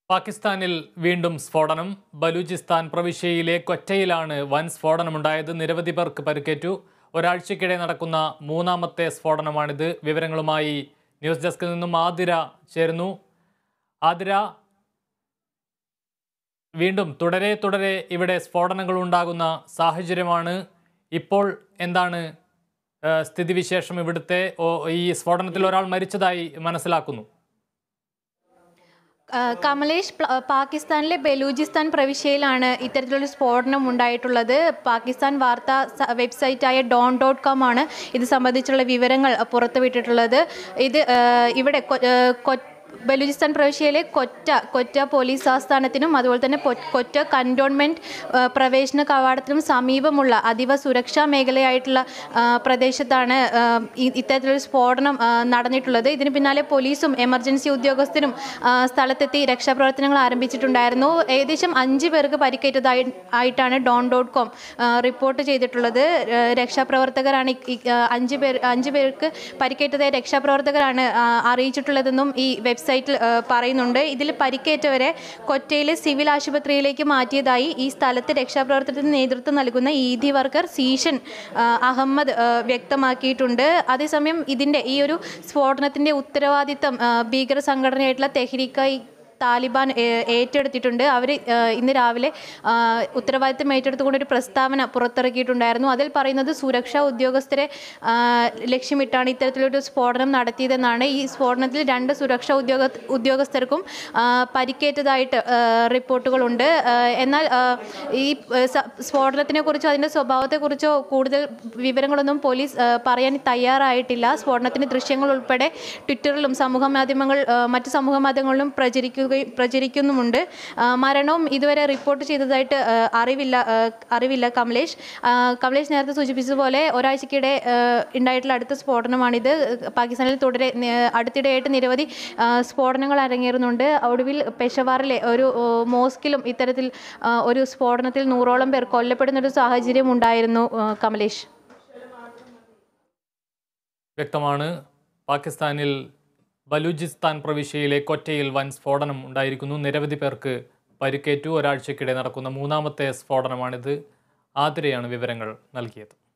പാകിസ്ഥാനിൽ വീണ്ടും സ്ഫോടനം ബലൂചിസ്ഥാൻ പ്രവിശ്യയിലെ കൊറ്റയിലാണ് വൻ സ്ഫോടനമുണ്ടായത് നിരവധി പേർക്ക് പരിക്കേറ്റു ഒരാഴ്ചക്കിടെ നടക്കുന്ന മൂന്നാമത്തെ സ്ഫോടനമാണിത് വിവരങ്ങളുമായി ന്യൂസ് ഡെസ്കിൽ നിന്നും ആതിര ചേരുന്നു ആതിര വീണ്ടും തുടരെ തുടരെ ഇവിടെ സ്ഫോടനങ്ങൾ ഉണ്ടാകുന്ന സാഹചര്യമാണ് ഇപ്പോൾ എന്താണ് ആ, സ്ഥിതിവിശേഷം ഇവിടുത്തെ ഓ, ഈ സ്ഫോടനത്തിൽ ഒരാൾ മരിച്ചതായി മനസ്സിലാക്കുന്നു ആ, കമലേഷ് പ്ല- പാകിസ്ഥാനിലെ ബലൂചിസ്ഥാൻ പ്രവിശ്യയിലാണ് ഇത്തരത്തിലൊരു സ്ഫോടനം ഉണ്ടായിട്ടുള്ളത് പാകിസ്ഥാൻ വാർത്താ സ- വെബ്സൈറ്റായ ഡോൺ ഡോട്ട് കോം ആണ് ഇത് സംബന്ധിച്ചുള്ള വിവരങ്ങൾ പുറത്തുവിട്ടിട്ടുള്ളത് ഇത് ആ, ഇവിടെ കൊ- ആ, കൊ- ബലൂചിസ്ഥാൻ പ്രവിശ്യയിലെ കൊറ്റ കൊറ്റ പോലീസ് ആസ്ഥാനത്തിനും അതുപോലെ തന്നെ പൊ- കൊറ്റ കൻറ്റോൺമെൻറ്റ് ആ, പ്രവേശന കവാടത്തിനും സമീപമുള്ള അതീവ സുരക്ഷാ മേഖലയായിട്ടുള്ള ആ, പ്രദേശത്താണ് ആ, ഇ- ഇത്തരത്തിലൊരു സ്ഫോടനം ആ, നടന്നിട്ടുള്ളത് ഇതിന് പിന്നാലെ പോലീസും എമർജൻസി ഉദ്യോഗസ്ഥരും ആ, സ്ഥലത്തെത്തി രക്ഷാപ്രവർത്തനങ്ങൾ ആരംഭിച്ചിട്ടുണ്ടായിരുന്നു ഏകദേശം അഞ്ച് പേർക്ക് പരിക്കേറ്റതായി ആയിട്ടാണ് ഡോൺ ഡോട്ട് കോം റിപ്പോർട്ട് ചെയ്തിട്ടുള്ളത് ആ, രക്ഷാപ്രവർത്തകരാണ് ഈ- ഈ, ആ, അഞ്ച് പേർ അഞ്ച് പേർക്ക് പരിക്കേറ്റതായി രക്ഷാപ്രവർത്തകരാണ് ആ, അറിയിച്ചിട്ടുള്ളതെന്നും ഈ വെബ്സൈറ്റിൽ ആ, പറയുന്നുണ്ട് ഇതിൽ പരിക്കേറ്റവരെ കൊറ്റയിലെ സിവിൽ ആശുപത്രിയിലേക്ക് മാറ്റിയതായി ഈ സ്ഥലത്ത് രക്ഷാപ്രവർത്തനത്തിന് നേതൃത്വം നൽകുന്ന ഈദി വർക്കർ സീഷൻ ആ, അഹമ്മദ് ആ, വ്യക്തമാക്കിയിട്ടുണ്ട് അതേസമയം ഇതിൻ്റെ ഈ ഒരു സ്ഫോടനത്തിൻ്റെ ഉത്തരവാദിത്തം ആ, ഭീകര സംഘടനയായിട്ടുള്ള തെഹ്രീക്കായി താലിബാൻ ഏ- ഏറ്റെടുത്തിട്ടുണ്ട് അവർ ഇന്ന് രാവിലെ ആ, ഉത്തരവാദിത്തം ഏറ്റെടുത്തുകൊണ്ട് ഒരു പ്രസ്താവന പുറത്തിറക്കിയിട്ടുണ്ടായിരുന്നു അതിൽ പറയുന്നത് സുരക്ഷാ ഉദ്യോഗസ്ഥരെ ആ, ലക്ഷ്യമിട്ടാണ് ഇത്തരത്തിലൊരു സ്ഫോടനം നടത്തിയതെന്നാണ് ഈ സ്ഫോടനത്തിൽ രണ്ട് സുരക്ഷാ ഉദ്യോഗ ഉദ്യോഗസ്ഥർക്കും ആ, പരിക്കേറ്റതായിട്ട് ആ, റിപ്പോർട്ടുകളുണ്ട് ആ, എന്നാൽ ആ, ഈ ആ, സ- സ്ഫോടനത്തിനെ കുറിച്ചോ അതിൻ്റെ സ്വഭാവത്തെക്കുറിച്ചോ കൂടുതൽ വിവരങ്ങളൊന്നും പോലീസ് ആ, പറയാൻ തയ്യാറായിട്ടില്ല സ്ഫോടനത്തിൻ്റെ ദൃശ്യങ്ങൾ ഉൾപ്പെടെ ട്വിറ്ററിലും സമൂഹ മാധ്യമങ്ങൾ ആ, മറ്റ് സമൂഹ മാധ്യമങ്ങളിലും പ്രചരിക്കുകയും പ്രചരിക്കുന്നുമുണ്ട് ആ, മരണവും ഇതുവരെ റിപ്പോർട്ട് ചെയ്തതായിട്ട് ആ, അറിവില്ല ആ, അറിവില്ല കമലേഷ് ആ, കമലേഷ് നേരത്തെ സൂചിപ്പിച്ചതുപോലെ ഒരാഴ്ചക്കിടെ ആ, ഉണ്ടായിട്ടുള്ള അടുത്ത സ്ഫോടനമാണിത് പാകിസ്ഥാനിൽ തുടരെ നി- അടുത്തിടെയായിട്ട് നിരവധി ആ, സ്ഫോടനങ്ങൾ അരങ്ങേറുന്നുണ്ട് ഒടുവിൽ പെഷവാറിലെ ഒരു ഓ, മോസ്കിലും ഇത്തരത്തിൽ ആ, ഒരു സ്ഫോടനത്തിൽ നൂറോളം പേർ കൊല്ലപ്പെടുന്ന ഒരു സാഹചര്യം ഉണ്ടായിരുന്നു ആ, കമലേഷ് വ്യക്തമാണ് പാകിസ്ഥാനിൽ ബലൂചിസ്ഥാൻ പ്രവിശ്യയിലെ കൊറ്റയിൽ വൻ സ്ഫോടനം ഉണ്ടായിരിക്കുന്നു നിരവധി പേർക്ക് പരിക്കേറ്റു ഒരാഴ്ചക്കിടെ നടക്കുന്ന മൂന്നാമത്തെ സ്ഫോടനമാണിത് ആതിരയാണ് വിവരങ്ങൾ നൽകിയത്